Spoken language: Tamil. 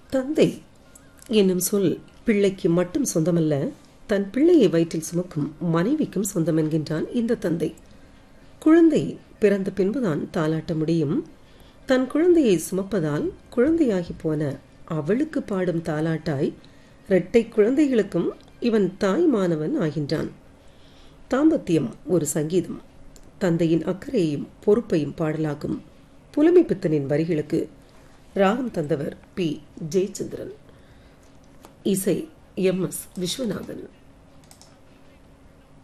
தந்தை என்னும் சொல் பிள்ளைக்கு மட்டும் சொந்தமல்ல தன் பிள்ளையை வயிற்றில் சுமக்கும் மனைவிக்கும் சொந்தம் என்கின்றான் இந்த தந்தை குழந்தை பிறந்த பின்புதான் தாளாட்ட முடியும் தன் குழந்தையை சுமப்பதால் குழந்தையாகி போன அவளுக்கு பாடும் தாலாட்டாய் இரட்டை குழந்தைகளுக்கும் இவன் தாய்மானவன் ஆகின்றான் தாம்பத்தியம் ஒரு சங்கீதம் தந்தையின் அக்கறையையும் பொறுப்பையும் பாடலாக்கும் புலமை பித்தனின் வரிகளுக்கு ராகம் தந்தவர் பி ஜெயச்சந்திரன் இசை எம் எஸ் விஸ்வநாதன்